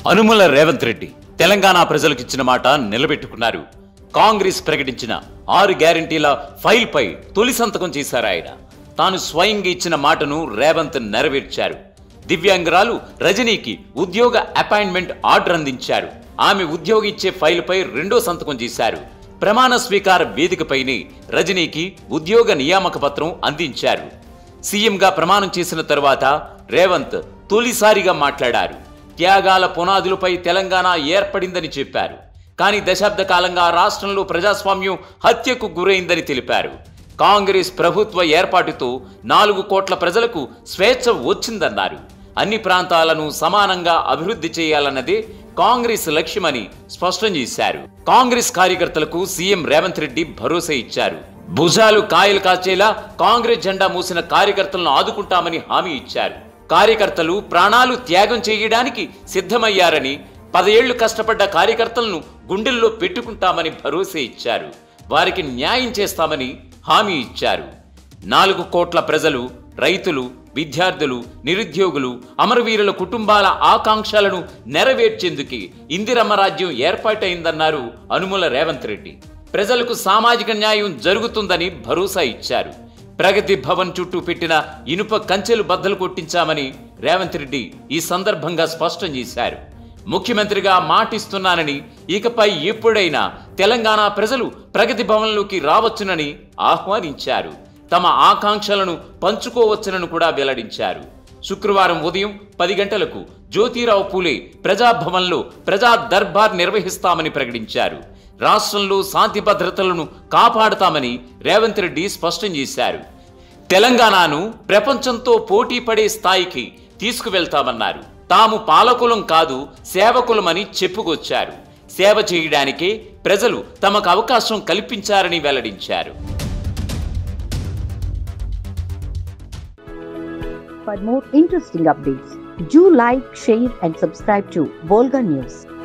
అనుముల రేవంత్ రెడ్డి తెలంగాణ ప్రజలకు ఇచ్చిన మాట నిలబెట్టుకున్నారు కాంగ్రెస్ ప్రకటించిన ఆరు గ్యారంటీల ఫైల్పై తొలి సంతకం చేశారు ఆయన తాను స్వయంగా ఇచ్చిన మాటను రేవంత్ నెరవేర్చారు దివ్యాంగురాలు రజనీకి ఉద్యోగ అపాయింట్మెంట్ ఆర్డర్ అందించారు ఆమె ఉద్యోగం ఇచ్చే ఫైల్పై రెండో సంతకం చేశారు ప్రమాణ స్వీకార వేదికపైనే రజనీకి ఉద్యోగ నియామక పత్రం అందించారు సీఎంగా ప్రమాణం చేసిన తరువాత రేవంత్ తొలిసారిగా మాట్లాడారు త్యాగాల పునాదులపై తెలంగాణ ఏర్పడిందని చెప్పారు కానీ దశాబ్ద కాలంగా రాష్ట్రంలో ప్రజాస్వామ్యం హత్యకు గురైందని తెలిపారు కాంగ్రెస్ ప్రభుత్వ ఏర్పాటుతో నాలుగు కోట్ల ప్రజలకు స్వేచ్ఛ వచ్చిందన్నారు అన్ని ప్రాంతాలను సమానంగా అభివృద్ధి చేయాలన్నదే కాంగ్రెస్ లక్ష్యమని స్పష్టం చేశారు కాంగ్రెస్ కార్యకర్తలకు సీఎం రేవంత్ రెడ్డి భరోసా ఇచ్చారు భుజాలు కాయలు కాచేలా కాంగ్రెస్ జెండా మూసిన కార్యకర్తలను ఆదుకుంటామని హామీ ఇచ్చారు కార్యకర్తలు ప్రాణాలు త్యాగం చేయడానికి సిద్ధమయ్యారని పదేళ్లు కష్టపడ్డ కార్యకర్తలను గుండెల్లో పెట్టుకుంటామని భరోసా ఇచ్చారు వారికి న్యాయం చేస్తామని హామీ ఇచ్చారు నాలుగు కోట్ల ప్రజలు రైతులు విద్యార్థులు నిరుద్యోగులు అమరవీరుల కుటుంబాల ఆకాంక్షలను నెరవేర్చేందుకు ఇందిరమ్మ రాజ్యం ఏర్పాటైందన్నారు అనుముల రేవంత్ రెడ్డి ప్రజలకు సామాజిక న్యాయం జరుగుతుందని భరోసా ఇచ్చారు ప్రగతి భవన్ చుట్టూ పెట్టిన ఇనుప కంచెలు బద్దలు కొట్టించామని రేవంత్ రెడ్డి ఈ సందర్భంగా స్పష్టం చేశారు ముఖ్యమంత్రిగా మాటిస్తున్నానని ఇకపై ఎప్పుడైనా తెలంగాణ ప్రజలు ప్రగతి భవన్లోకి రావచ్చునని ఆహ్వానించారు తమ ఆకాంక్షలను పంచుకోవచ్చునని కూడా వెల్లడించారు శుక్రవారం ఉదయం పది గంటలకు జ్యోతిరావు పూలే ప్రజాభవన్లో ప్రజా దర్బార్ నిర్వహిస్తామని ప్రకటించారు రాష్ట్రంలో శాంతి భద్రతలను కాపాడుతామని రేవంత్ రెడ్డి స్పష్టం చేశారు తెలంగాణను ప్రపంచంతో పోటీ పడే స్థాయికి తీసుకువెళ్తామన్నారు తాము పాలకులం కాదు సేవకులమని చెప్పుకొచ్చారు సేవ చేయడానికే ప్రజలు తమకు అవకాశం కల్పించారని వెల్లడించారు For more interesting updates, do like, share, and subscribe to Volga News.